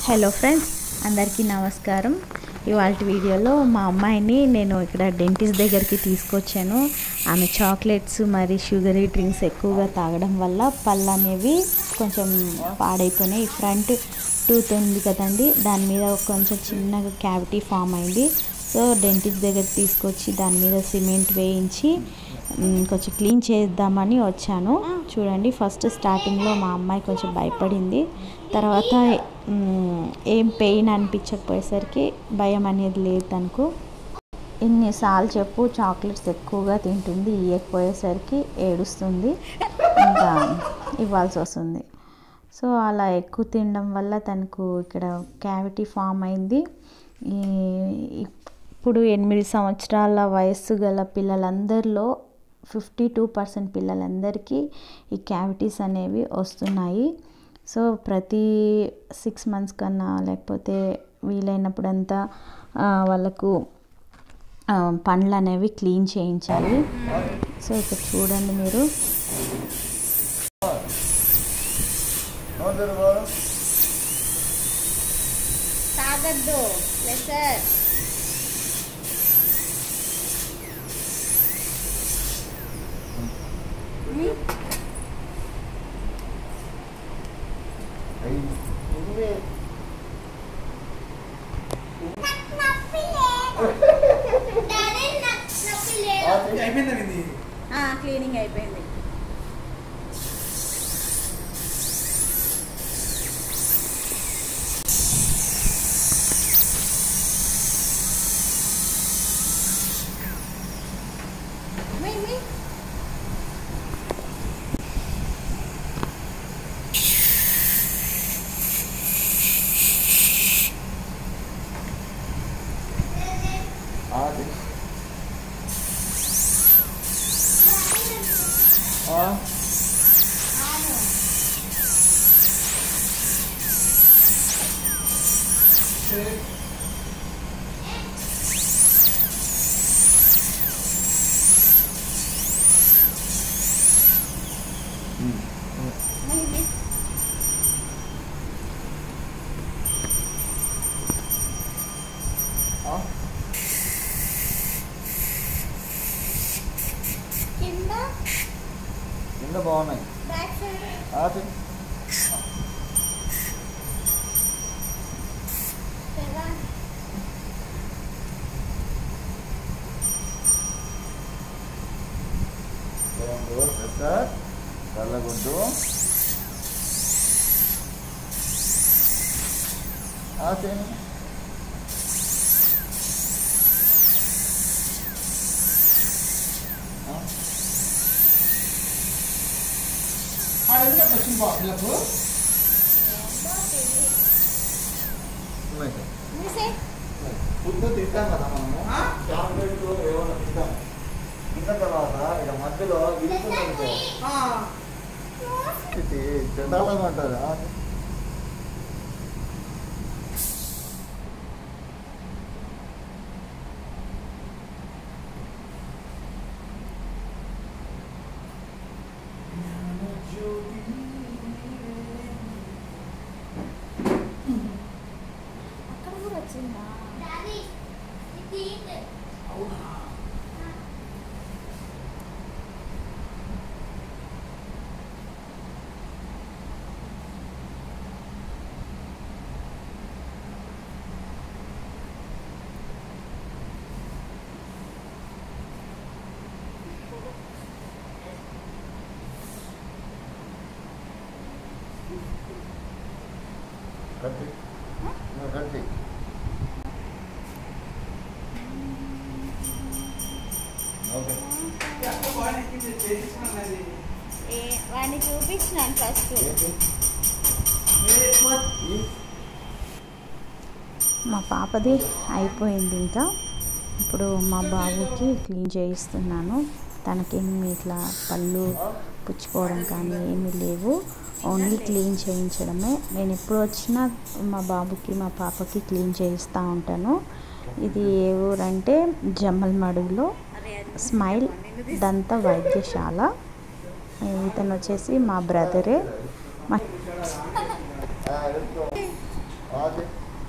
Hello friends అందరికీ నమస్కారం ఇవాళ వీడియోలో మా అమ్మాయిని నేను ఇక్కడ డెంటిస్ట్ దగ్గరికి తీసుకొచ్చాను ఆమె చాక్లెట్స్ మరి షుగరీ డ్రింక్స్ ఎక్కువగా తాగడం వల్ల పళ్ళు అనేవి కొంచెం పాడైపోయినాయి ఫ్రంట్ టూత్ ఉంది కదండి దాని మీద కొంచెం చిన్నగా క్యావిటీ ఫామ్ అయింది సో డెంటిస్ట్ దగ్గరికి తీసుకొచ్చి దాని మీద సిమెంట్ వేయించి మ్, కొంచెం క్లీన్ చేద్దామని వచ్చాను చూడండి ఫస్ట్ స్టార్టింగ్లో మా అమ్మాయి కొంచెం భయపడింది తర్వాత మ్, ఏం పెయిన్ అనిపించకపోయేసరికి భయం అనేది లేదు తనకు ఎన్నిసార్లు చెప్పు చాక్లెట్స్ ఎక్కువగా తింటుంది ఇవ్వకపోయేసరికి ఏడుస్తుంది ఇంకా ఇవ్వాల్సి వస్తుంది సో అలా ఎక్కువ తినడం వల్ల తనకు ఇక్కడ క్యావిటీ ఫామ్ అయింది ఈ- ఇప్పుడు ఎనిమిది సంవత్సరాల వయస్సు గల పిల్లలందరిలో ఫిఫ్టీ టూ పర్సెంట్ పిల్లలందరికీ ఈ క్యావిటీస్ అనేవి వస్తున్నాయి సో ప్రతి సిక్స్ మంత్స్ కన్నా లేకపోతే వీలైనప్పుడంతా ఆ, వాళ్ళకు ఆ, పండ్లు అనేవి క్లీన్ చేయించాలి సో ఇక్కడ చూడండి మీరు తాగద్దు లెసర్ క్లీనింగ్ అయిపోయింది మీ- మీ. మీ- మీ. కింద కింద బాగున్నాయి బ్యాక్ సైడ్ ఆపి కదా రెండు సార్ చల్లగుడ్డు ఆపేయండి మీసే ఫుడ్ తింటాం కదా మనము చాక్లెట్ ఏమైనా తింటాం తిన్న తర్వాత ఇక మధ్యలో ఇరుకుంటుంది ఇది చండాలంగా ఉంటుంది ఆపి. అక్కడ కూడా వచ్చిందా కట్టి ఇంకా కట్టి ఓకే ఏ వాడిని చూపించినాను ఫస్ట్ ఏంటి ఈ మా పాపది అయిపోయింది ఇంకా ఇప్పుడు మా బాబుకి క్లీన్ చేయిస్తున్నాను తనకేమి ఇట్లా పళ్ళు పుచ్చుకోవడం కానీ ఏమీ లేవు ఓన్లీ క్లీన్ చేయించడమే నేను ఎప్పుడు వచ్చినా మా బాబుకి మా పాపకి క్లీన్ చేయిస్తూ ఉంటాను ఇది ఏ ఊరంటే జమ్మల్మడుగులో స్మైల్ దంత వైద్యశాల ఇతను వచ్చేసి మా బ్రదరే మా ఆ, వెళ్ళిపో. బాగా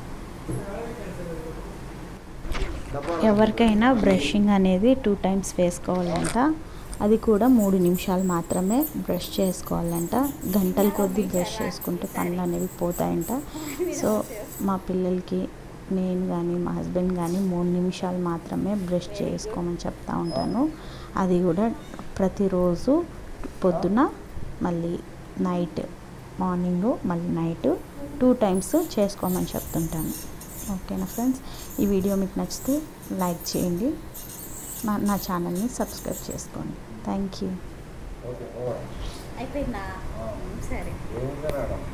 డబ్బా ఎవరికైనా బ్రషింగ్ అనేది టూ టైమ్స్ వేసుకోవాలంట అది కూడా మూడు నిమిషాలు మాత్రమే బ్రష్ చేసుకోవాలంట గంటల కొద్దీ బ్రష్ చేసుకుంటే పనులు అనేవి పోతాయంట సో మా పిల్లలకి నేను కానీ మా హస్బెండ్ కానీ మూడు నిమిషాలు మాత్రమే బ్రష్ చేసుకోమని చెప్తా ఉంటాను అది కూడా ప్రతిరోజు పొద్దున మళ్ళీ నైట్ మార్నింగ్ మళ్ళీ నైట్ టూ టైమ్స్ చేసుకోమని చెప్తుంటాను ఓకేనా ఫ్రెండ్స్ ఈ వీడియో మీకు నచ్చితే లైక్ చేయండి మా నా ఛానల్ని సబ్స్క్రైబ్ చేసుకోండి థ్యాంక్ యూ ఓకే ఓవర్ అయిపోయిందా ఆ. సరే ఏముంది మేడం